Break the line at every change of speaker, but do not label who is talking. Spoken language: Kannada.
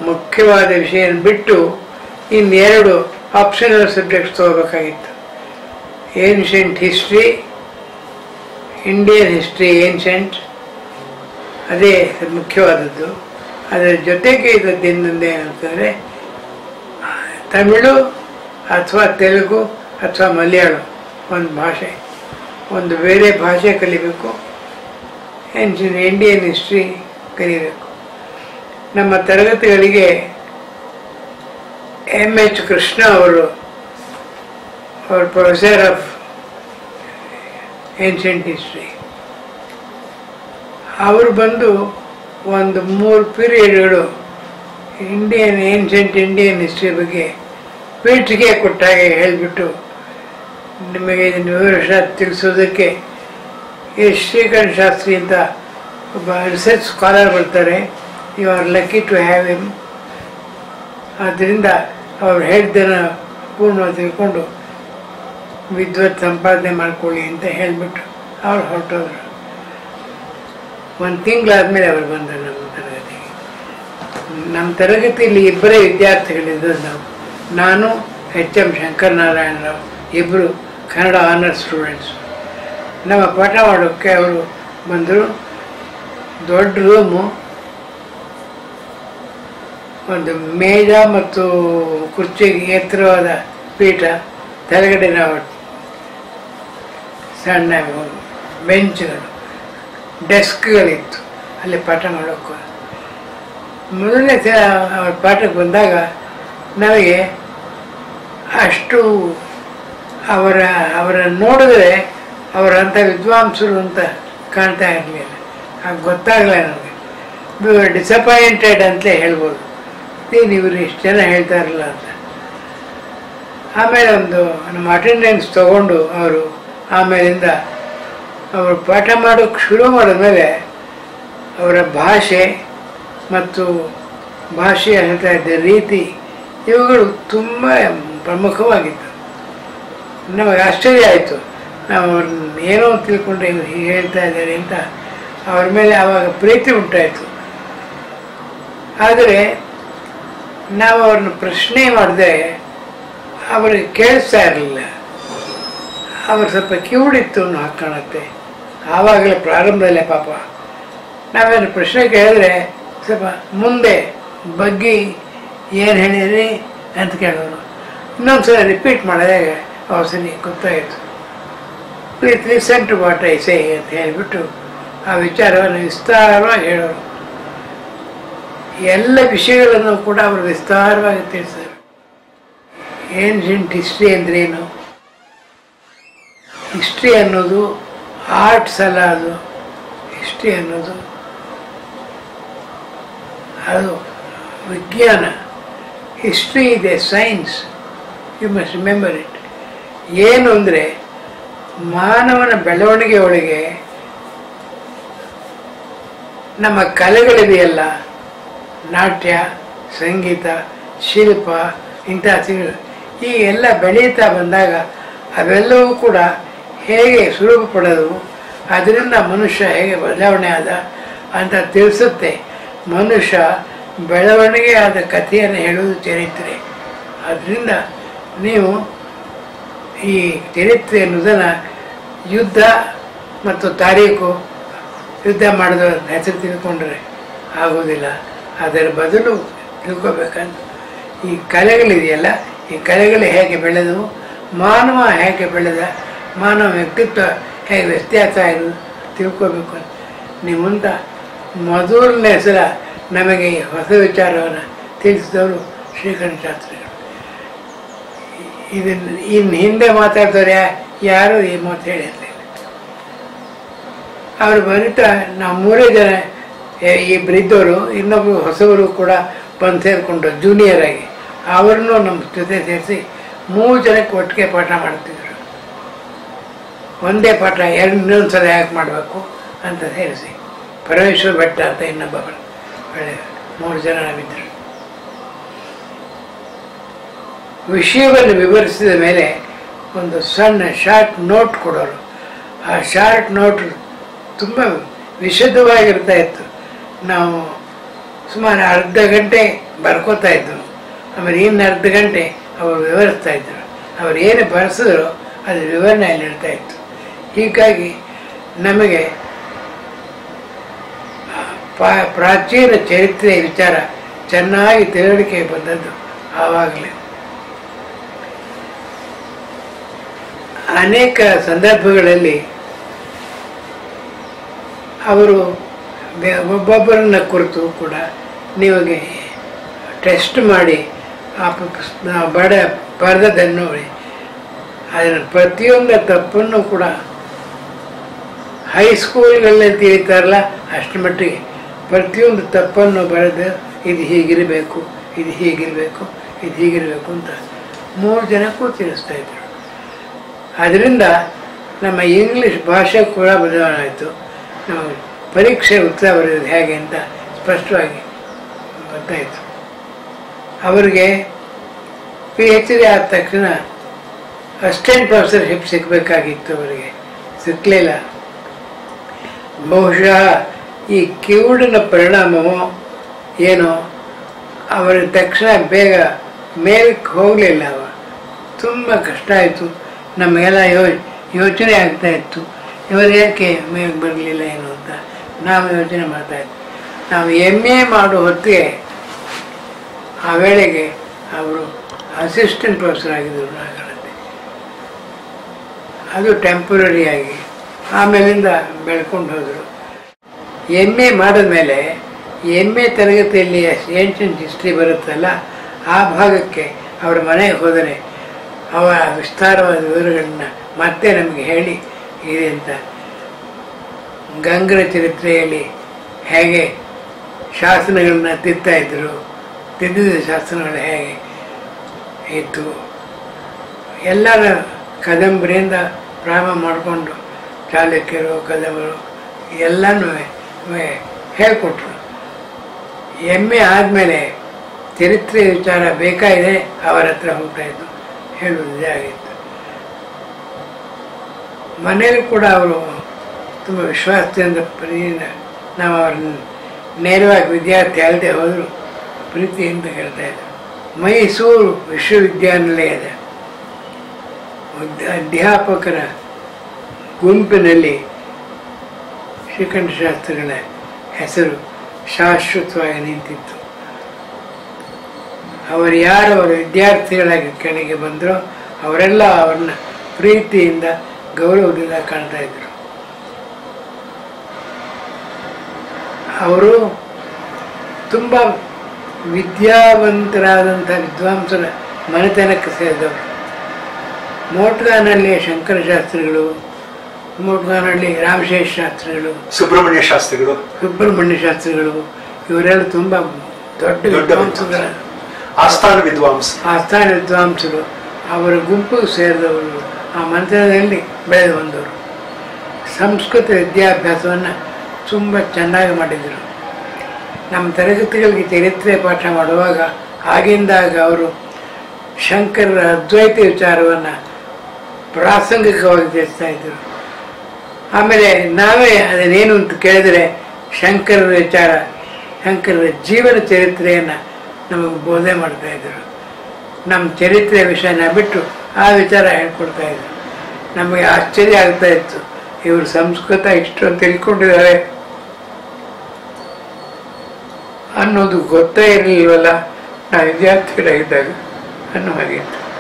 ಮುಖ್ಯವಾದ ವಿಷಯ ಬಿಟ್ಟು ಇನ್ನೆರಡು ಆಪ್ಷನಲ್ ಸಬ್ಜೆಕ್ಟ್ಸ್ ತಗೋಬೇಕಾಗಿತ್ತು ancient history Indian history ancient ಅದೇ ಮುಖ್ಯವಾದದ್ದು ಅದರ ಜೊತೆಗೆ ಇದ್ದದ್ದು ಏನಂತಂದರೆ ತಮಿಳು ಅಥವಾ ತೆಲುಗು ಅಥವಾ ಮಲಯಾಳಂ ಒಂದು ಭಾಷೆ ಒಂದು ಬೇರೆ ಭಾಷೆ ಕಲಿಬೇಕು ಏನ್ಷನ್ ಇಂಡಿಯನ್ ಹಿಸ್ಟ್ರಿ ಕಲಿಬೇಕು ನಮ್ಮ ತರಗತಿಗಳಿಗೆ ಎಮ್ ಎಚ್ ಕೃಷ್ಣ ಅವರು ಅವರು ಪ್ರೊಫೆಸರ್ ಆಫ್ ಏನ್ಷಂಟ್ ಹಿಸ್ಟ್ರಿ ಅವರು ಬಂದು ಒಂದು ಮೂರು ಪೀರಿಯಡ್ಗಳು ಇಂಡಿಯನ್ ಏನ್ಷಂಟ್ ಇಂಡಿಯನ್ ಹಿಸ್ಟ್ರಿ ಬಗ್ಗೆ ಪೀಠಿಗೆ ಕೊಟ್ಟಾಗೆ ಹೇಳಿಬಿಟ್ಟು ನಿಮಗೆ ಇದನ್ನು ವಿವರಿಸ ತಿಳಿಸೋದಕ್ಕೆ ಈ ಶ್ರೀಕಂಠ ಶಾಸ್ತ್ರಿ ಅಂತ ಒಬ್ಬ ರಿಸರ್ಚ್ ಸ್ಕಾಲರ್ ಬರ್ತಾರೆ you are lucky to have him ಆದ್ದರಿಂದ ಅವ್ರು ಹೇಳಿದ್ದನ್ನು ಪೂರ್ಣವಾಗಿ ತಿಳ್ಕೊಂಡು ವಿದ್ವತ್ ಸಂಪಾದನೆ ಮಾಡ್ಕೊಳ್ಳಿ ಅಂತ ಹೇಳಿಬಿಟ್ಟು ಅವ್ರು ಹೊರಟೋದ್ರು ಒಂದು ತಿಂಗಳಾದ್ಮೇಲೆ ಅವ್ರು ಬಂದರು ನಮ್ಮ ತರಗತಿಗೆ ನಮ್ಮ ತರಗತಿಯಲ್ಲಿ ಇಬ್ಬರೇ ವಿದ್ಯಾರ್ಥಿಗಳಿದ್ದದ್ದು ನಾವು ನಾನು ಎಚ್ ಎಂ ಶಂಕರನಾರಾಯಣರಾವ್ ಇಬ್ಬರು ಕನ್ನಡ ಆನರ್ ಸ್ಟೂಡೆಂಟ್ಸ್ ನಮ್ಮ ಪಾಠ ಮಾಡೋಕ್ಕೆ ಅವರು ಬಂದರು ದೊಡ್ಡ ರೂಮು ಒಂದು ಮೇಜ ಮತ್ತು ಕುರ್ಚಿಗೆ ಎತ್ತರವಾದ ಪೀಠ ತೆಳಗಡೆ ನಾವು ಸಣ್ಣ ಬೆಂಚ್ಗಳು ಡೆಸ್ಕ್ಗಳಿತ್ತು ಅಲ್ಲಿ ಪಾಠ ಮಾಡೋಕ್ಕೂ ಮೊದಲನೇ ಸಲ ಅವ್ರ ಪಾಠಕ್ಕೆ ಬಂದಾಗ ನಮಗೆ ಅಷ್ಟು ಅವರ ಅವರನ್ನು ನೋಡಿದ್ರೆ ಅವರಂಥ ವಿದ್ವಾಂಸರು ಅಂತ ಕಾಣ್ತಾ ಇರಲಿಲ್ಲ ಆಗ ಗೊತ್ತಾಗಲ್ಲ ನನಗೆ ಡಿಸಪಾಯಿಂಟೆಡ್ ಅಂತಲೇ ಹೇಳ್ಬೋದು ಏನು ಇವರು ಇಷ್ಟು ಜನ ಹೇಳ್ತಾ ಇರಲ್ಲ ಅಂತ ಆಮೇಲೆ ಒಂದು ನಮ್ಮ ಅಟೆಂಡೆನ್ಸ್ ತಗೊಂಡು ಅವರು ಆಮೇಲಿಂದ ಅವರು ಪಾಠ ಮಾಡೋಕ್ಕೆ ಶುರು ಮಾಡಿದ್ಮೇಲೆ ಅವರ ಭಾಷೆ ಮತ್ತು ಭಾಷೆಯ ಹೇಳ್ತಾ ಇದ್ದ ರೀತಿ ಇವುಗಳು ತುಂಬ ಪ್ರಮುಖವಾಗಿತ್ತು ನಮಗೆ ಆಶ್ಚರ್ಯ ಆಯಿತು ನಾವು ಅವ್ರನ್ನ ಏನೋ ತಿಳ್ಕೊಂಡ್ರೆ ಇವ್ರು ಹೀಗೆ ಹೇಳ್ತಾ ಇದ್ದಾರೆ ಅಂತ ಅವ್ರ ಮೇಲೆ ಆವಾಗ ಪ್ರೀತಿ ಉಂಟಾಯಿತು ಆದರೆ ನಾವು ಅವ್ರನ್ನ ಪ್ರಶ್ನೆ ಮಾಡಿದೆ ಅವರಿಗೆ ಕೇಳಿಸ್ತಾ ಇರಲಿಲ್ಲ ಅವರು ಸ್ವಲ್ಪ ಕಿವುಡಿತ್ತು ಅನ್ನೋ ಹಾಗೆ ಕಾಣುತ್ತೆ ಆವಾಗಲೇ ಪ್ರಾರಂಭದಲ್ಲೇ ಪಾಪ ನಾವೇನು ಪ್ರಶ್ನೆ ಕೇಳಿದ್ರೆ ಸ್ವಲ್ಪ ಮುಂದೆ ಬಗ್ಗಿ ಏನು ಹೇಳಿದ್ರಿ ಅಂತ ಕೇಳೋರು ಇನ್ನೊಂದು ಸಲ ರಿಪೀಟ್ ಮಾಡಿದಾಗ ಅವ್ರ ಸರಿ ಗೊತ್ತಾಯಿತು please listen to what I say ಅಂತ ಹೇಳಿಬಿಟ್ಟು ಆ ವಿಚಾರವನ್ನು ವಿಸ್ತಾರವಾಗಿ ಹೇಳೋರು ಎಲ್ಲ ವಿಷಯಗಳನ್ನು ಕೂಡ ಅವರು ವಿಸ್ತಾರವಾಗಿ ತಿಳಿಸಿದರು ಏನ್ಷಂಟ್ ಹಿಸ್ಟ್ರಿ ಅಂದ್ರೇನು ಹಿಸ್ಟ್ರಿ ಅನ್ನೋದು ಆರ್ಟ್ಸ್ ಅಲ್ಲ ಅದು ಹಿಸ್ಟ್ರಿ ಅನ್ನೋದು ಅದು ವಿಜ್ಞಾನ ಹಿಸ್ಟ್ರಿ ಇದೆ science you must remember it ಏನು ಅಂದರೆ ಮಾನವನ ಬೆಳವಣಿಗೆ ಒಳಗೆ ನಮ್ಮ ಕಲೆಗಳಿವೆಯಲ್ಲ ನಾಟ್ಯ ಸಂಗೀತ ಶಿಲ್ಪ ಇಂಥ ಸಿಗಳು ಈ ಎಲ್ಲ ಬೆಳೀತಾ ಬಂದಾಗ ಅವೆಲ್ಲವೂ ಕೂಡ ಹೇಗೆ ಸುಲಭ ಪಡೋದು ಅದರಿಂದ ಮನುಷ್ಯ ಹೇಗೆ ಬದಲಾವಣೆ ಆದ ಅಂತ ತಿಳಿಸುತ್ತೆ ಮನುಷ್ಯ ಬೆಳವಣಿಗೆ ಆದ ಕಥೆಯನ್ನು ಹೇಳುವುದು ಚರಿತ್ರೆ ಅದರಿಂದ ನೀವು ಈ ಚರಿತ್ರೆ ಅನ್ನೋದನ್ನು ಯುದ್ಧ ಮತ್ತು ತಾರೀಕು ಯುದ್ಧ ಮಾಡಿದ ಹೆಸರು ತಿಳ್ಕೊಂಡ್ರೆ ಆಗೋದಿಲ್ಲ ಅದರ ಬದಲು ತಿಳ್ಕೊಬೇಕಂತ ಈ ಕಲೆಗಳಿದೆಯಲ್ಲ ಈ ಕಲೆಗಳು ಹೇಗೆ ಬೆಳೆದವು ಮಾನವ ಹೇಗೆ ಬೆಳೆದ ಮಾನವ ವ್ಯಕ್ತಿತ್ವ ಹೇಗೆ ವ್ಯತ್ಯಾಸ ಇರೋದು ತಿಳ್ಕೊಬೇಕು ಅಂತ ನಿಮ್ಮಂತ ಮೊದಲನೇ ಸಲ ನಮಗೆ ಈ ಹೊಸ ವಿಚಾರವನ್ನು ತಿಳಿಸಿದವರು ಶ್ರೀಕಂಠ ಶಾಸ್ತ್ರಿಗಳು ಇದನ್ನು ಇನ್ನು ಹಿಂದೆ ಮಾತಾಡ್ದವ್ರು ಯಾ ಯಾರು ಈ ಮಾತು ಹೇಳಿರಲಿಲ್ಲ ಅವರು ಬರೀತಾ ನಾವು ಮೂರೇ ಜನ ಎ- ಇಬ್ಬರಿದ್ದವರು ಇನ್ನೊಬ್ಬರು ಹೊಸವರು ಕೂಡ ಬಂದು ಸೇರಿಕೊಂಡು ಜೂನಿಯರ್ ಆಗಿ ಅವರನ್ನು ನಮ್ಮ ಜೊತೆ ಸೇರಿಸಿ ಮೂರು ಜನಕ್ಕೆ ಒಟ್ಟಿಗೆ ಪಾಠ ಮಾಡ್ತಿದ್ರು ಒಂದೇ ಪಾಠ ಎರಡು ಇನ್ನೊಂದು ಸಲ ಯಾಕೆ ಮಾಡಬೇಕು ಅಂತ ಸೇರಿಸಿ ಪರಮೇಶ್ವರ ಭಟ್ಟ ಅಂತ ಇನ್ನೊಬ್ಬ ಬ- ಒಳ್ಳೆ ಮೂರು ಜನ ನಾವಿದ್ದರು ವಿಷಯವನ್ನು ವಿವರಿಸಿದ ಮೇಲೆ ಒಂದು ಸಣ್ಣ ಶಾರ್ಟ್ ನೋಟ್ ಕೊಡೋರು ಆ ಶಾರ್ಟ್ ನೋಟ್ ತುಂಬ ವಿಶದವಾಗಿರ್ತಾ ಇತ್ತು ನಾವು ಸುಮಾರು ಅರ್ಧ ಗಂಟೆ ಬರ್ಕೋತಾ ಇದ್ರು ಆಮೇಲೆ ಇನ್ನು ಅರ್ಧ ಗಂಟೆ ಅವರು ವಿವರಿಸ್ತಾ ಇದ್ರು ಅವ್ರು ಏನು ಬರೆಸಿದ್ರು ಅದು ವಿವರಣೆಯಲ್ಲಿ ಇರ್ತಾ ಇತ್ತು ಹೀಗಾಗಿ ನಮಗೆ ಪಾ- ಪ್ರಾಚೀನ ಚರಿತ್ರೆಯ ವಿಚಾರ ಚೆನ್ನಾಗಿ ತಿಳುವಳಿಕೆ ಬಂದದ್ದು ಆವಾಗಲೇ ಅನೇಕ ಸಂದರ್ಭಗಳಲ್ಲಿ ಅವರು ಬೆ- ಒಬ್ಬೊಬ್ಬರನ್ನ ಕುರಿತು ಕೂಡ ನೀವಾಗಿ ಟೆಸ್ಟ್ ಮಾಡಿ ಆ ಪುಸ್- ನಾವು ಬಡ ಬರೆದದನ್ನು ನೋಡಿ ಅದನ್ನು ಪ್ರತಿಯೊಂದು ತಪ್ಪನ್ನು ಕೂಡ ಹೈಸ್ಕೂಲ್ಗಳಲ್ಲಿ ತಿಳಿತಾರಲ್ಲ ಅಷ್ಟು ಮಟ್ಟಿಗೆ ಪ್ರತಿಯೊಂದು ತಪ್ಪನ್ನು ಬರೆದು ಇದು ಹೀಗಿರಬೇಕು ಇದು ಹೀಗಿರಬೇಕು ಇದು ಹೀಗಿರಬೇಕು ಅಂತ ಮೂರು ಜನಕ್ಕೂ ತಿಳಿಸ್ತಾ ಇದ್ರು ಅದರಿಂದ ನಮ್ಮ ಇಂಗ್ಲೀಷ್ ಭಾಷೆ ಕೂಡ ಬದಲಾವಣೆ ಆಯಿತು ನಾವು ಪರೀಕ್ಷೆ ಉತ್ತರ ಬರೆಯೋದು ಹೇಗೆ ಅಂತ ಸ್ಪಷ್ಟವಾಗಿ ಗೊತ್ತಾಯಿತು ಅವರಿಗೆ ಪಿ ಎಚ್ ಡಿ ಆದ ತಕ್ಷಣ ಅಸಿಸ್ಟೆಂಟ್ ಪ್ರೊಫೆಸರ್ಶಿಪ್ ಸಿಗಬೇಕಾಗಿತ್ತು ಅವರಿಗೆ ಸಿಕ್ಕಲಿಲ್ಲ ಬಹುಶಃ ಈ ಕಿವುಡಿನ ಪರಿಣಾಮವೋ ಏನೋ ಅವರ ತಕ್ಷಣ ಬೇಗ ಮೇಲಕ್ಕೆ ಹೋಗಲಿಲ್ಲ ಅವ ತುಂಬ ಕಷ್ಟ ಆಯಿತು ನಮಗೆಲ್ಲ ಯೋ ಯೋಚನೆ ಆಗ್ತಾ ಇತ್ತು ಇವರು ಯಾಕೆ ಮೇಲಕ್ಕೆ ಬರಲಿಲ್ಲ ಏನು ಅಂತ ನಾವು ಯೋಚನೆ ಮಾಡ್ತಾ ಇದ್ವಿ ನಾವು ಎಮ್ ಎ ಮಾಡೋ ಹೊತ್ತಿಗೆ ಆ ವೇಳೆಗೆ ಅವರು ಅಸಿಸ್ಟೆಂಟ್ ಪ್ರೊಫೆಸರ್ ಆಗಿದ್ದರು ನಾಗರತ್ತೆ ಅದು ಟೆಂಪರರಿ ಆಗಿ ಆಮೇಲಿಂದ ಬೆಳ್ಕೊಂಡು ಹೋದರು ಎಮ್ ಎ ಮಾಡಿದ ಮೇಲೆ ಎಮ್ ಎ ತರಗತಿಯಲ್ಲಿ ಏನ್ಷಂಟ್ ಹಿಸ್ಟ್ರಿ ಬರುತ್ತಲ್ಲ ಆ ಭಾಗಕ್ಕೆ ಅವರ ಮನೆಗೆ ಹೋದರೆ ಅವರ ವಿಸ್ತಾರವಾದ ವಿವರಗಳನ್ನ ಮತ್ತೆ ನಮಗೆ ಹೇಳಿ ಇದೆ ಅಂತ ಗಂಗರ ಚರಿತ್ರೆಯಲ್ಲಿ ಹೇಗೆ ಶಾಸನಗಳನ್ನ ತಿತ್ತಾ ಇದ್ರು ತಿದ್ದಿದ ಶಾಸನಗಳು ಹೇಗೆ ಇತ್ತು ಎಲ್ಲರ ಕದಂಬರಿಯಿಂದ ಪ್ರಾರಂಭ ಮಾಡಿಕೊಂಡು ಚಾಲುಕ್ಯರು ಕದಂಬರು ಎಲ್ಲನೂ ಹೇಳಿಕೊಟ್ರು ಎಮ್ಮೆ ಆದಮೇಲೆ ಚರಿತ್ರೆ ವಿಚಾರ ಬೇಕಾಗಿದೆ ಅವರ ಹತ್ರ ಹೋಗ್ತಾ ಇದ್ದು ಹೇಳುವುದು ಇದೇ ಆಗಿತ್ತು ಮನೇಲಿ ಕೂಡ ಅವರು ತುಂಬ ವಿಶ್ವಾಸದಿಂದ ಪ್ರೀತಿಯಿಂದ ನಾವು ಅವ್ರನ್ನ ನೇರವಾಗಿ ವಿದ್ಯಾರ್ಥಿ ಅಲ್ಲದೆ ಹೋದರು ಪ್ರೀತಿಯಿಂದ ಹೇಳ್ತಾ ಇದ್ರು ಮೈಸೂರು ವಿಶ್ವವಿದ್ಯಾನಿಲಯದ ಉದ್- ಅಧ್ಯಾಪಕರ ಗುಂಪಿನಲ್ಲಿ ಶ್ರೀಕಂಠ ಶಾಸ್ತ್ರಿಗಳ ಹೆಸರು ಶಾಶ್ವತವಾಗಿ ನಿಂತಿತ್ತು ಅವರು ಯಾರು ಅವರ ವಿದ್ಯಾರ್ಥಿಗಳಾಗಿ ಕೆಳಗೆ ಬಂದರೋ ಅವರೆಲ್ಲ ಅವರನ್ನ ಪ್ರೀತಿಯಿಂದ ಗೌರವದಿಂದ ಕಾಣ್ತಾ ಇದ್ರು ಅವರು ತುಂಬ ವಿದ್ಯಾವಂತರಾದಂಥ ವಿದ್ವಾಂಸರ ಮನೆತನಕ್ಕೆ ಸೇರಿದವರು ಮೋಟ್ಗಾನಹಳ್ಳಿಯ ಶಂಕರ ಶಾಸ್ತ್ರಿಗಳು ಮೋಟ್ಗಾನಹಳ್ಳಿ ರಾಮಶೇಷ ಶಾಸ್ತ್ರಿಗಳು
ಸುಬ್ರಹ್ಮಣ್ಯ ಶಾಸ್ತ್ರಿಗಳು
ಸುಬ್ರಹ್ಮಣ್ಯ ಶಾಸ್ತ್ರಿಗಳು ಇವರೆಲ್ಲ ತುಂಬ ದೊಡ್ಡ
ದೊಡ್ಡ
ವಿದ್ವಾಂಸಗಳ
ಆಸ್ಥಾನ ವಿದ್ವಾಂಸ
ಆಸ್ಥಾನ ವಿದ್ವಾಂಸರು ಅವರ ಗುಂಪಿಗೆ ಸೇರಿದವರು ಆ ಮಂದಿರದಲ್ಲಿ ಬೆಳೆದು ಬಂದವರು ಸಂಸ್ಕೃತ ವಿದ್ಯಾಭ್ಯಾಸವನ್ನು ತುಂಬ ಚೆನ್ನಾಗಿ ಮಾಡಿದರು ನಮ್ಮ ತರಗತಿಗಳಿಗೆ ಚರಿತ್ರೆ ಪಾಠ ಮಾಡುವಾಗ ಆಗಿಂದಾಗ ಅವರು ಶಂಕರರ ಅದ್ವೈತ ವಿಚಾರವನ್ನು ಪ್ರಾಸಂಗಿಕವಾಗಿ ತಿಳಿಸ್ತಾ ಇದ್ದರು ಆಮೇಲೆ ನಾವೇ ಅದನ್ನೇನು ಅಂತ ಕೇಳಿದರೆ ಶಂಕರರ ವಿಚಾರ ಶಂಕರರ ಜೀವನ ಚರಿತ್ರೆಯನ್ನು ನಮಗೆ ಬೋಧನೆ ಮಾಡ್ತಾ ಇದ್ದರು ನಮ್ಮ ಚರಿತ್ರೆಯ ವಿಷಯನ ಬಿಟ್ಟು ಆ ವಿಚಾರ ಹೇಳ್ಕೊಡ್ತಾ ಇದ್ರು ನಮಗೆ ಆಶ್ಚರ್ಯ ಆಗ್ತಾ ಇತ್ತು ಇವರು ಸಂಸ್ಕೃತ ಇಷ್ಟೊಂದು ತಿಳ್ಕೊಂಡಿದ್ದಾರೆ ಅನ್ನೋದು ಗೊತ್ತೇ ಇರಲಿಲ್ವಲ್ಲ ನಾವು ವಿದ್ಯಾರ್ಥಿಗಳಾಗಿದ್ದಾಗ ಅನ್ನೋ ಹಾಗಿತ್ತು